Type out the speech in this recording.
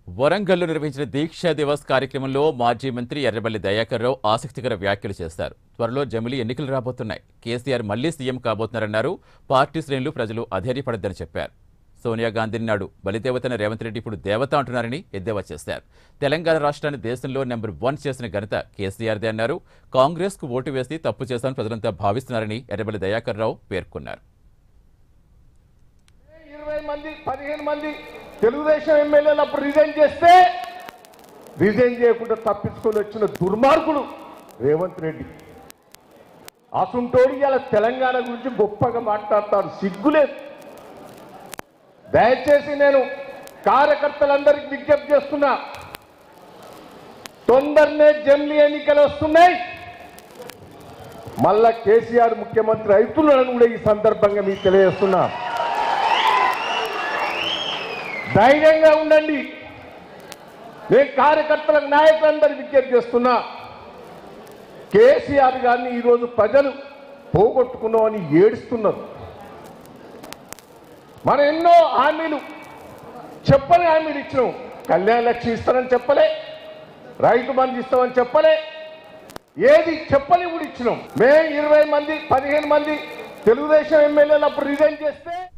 వరంగల్లో నిర్వహించిన దీక్షా దివస్ కార్యక్రమంలో మాజీ మంత్రి ఎర్రబల్లి దయాకర్ రావు ఆసక్తికర వ్యాఖ్యలు చేశారు త్వరలో జమిలీ ఎన్నికలు రాబోతున్నాయి కేసీఆర్ మళ్లీ సీఎం కాబోతున్నారన్నారు పార్టీ శ్రేణులు ప్రజలు అధైర్యపడద్దని చెప్పారు సోనియా గాంధీ నాడు బలిదేవతన రేవంత్ రెడ్డి ఇప్పుడు దేవత అంటున్నారని ఎద్దేవా చేశారు తెలంగాణ రాష్ట్రాన్ని దేశంలో నెంబర్ వన్ చేసిన ఘనత కేసీఆర్దే అన్నారు కాంగ్రెస్కు ఓటు వేసి తప్పు చేశామని ప్రజలంతా భావిస్తున్నారని ఎర్రబల్లి దయాకర్ రావు పేర్కొన్నారు ఇరవై మంది పదిహేను మంది తెలుగుదేశం ఎమ్మెల్యేలు అప్పుడు రిజైన్ చేస్తే రిజైన్ చేయకుండా తప్పించుకొని వచ్చిన దుర్మార్గుడు రేవంత్ రెడ్డి అసుంటోడు ఇలా తెలంగాణ గురించి గొప్పగా మాట్లాడతాడు సిగ్గులేదు దయచేసి నేను కార్యకర్తలందరికీ విజ్ఞప్తి చేస్తున్నా తొందరనే జమిలీ ఎన్నికలు వస్తున్నాయి మళ్ళా కేసీఆర్ ముఖ్యమంత్రి అవుతున్నాడని కూడా ఈ సందర్భంగా మీకు తెలియజేస్తున్నా ధైర్యంగా ఉండండి నేను కార్యకర్తలకు నాయకులందరూ విజ్ఞప్తి చేస్తున్నా కేసీఆర్ గారిని ఈరోజు ప్రజలు పోగొట్టుకున్నామని ఏడుస్తున్నారు మనం ఎన్నో హామీలు చెప్పని హామీలు ఇచ్చినాం కళ్యాణ లక్ష్మి ఇస్తానని చెప్పలే రైతు బంధు ఇస్తామని చెప్పలే ఏది చెప్పని కూడా ఇచ్చినాం మేము ఇరవై మంది పదిహేను మంది తెలుగుదేశం ఎమ్మెల్యేలు అప్పుడు రిజైన్ చేస్తే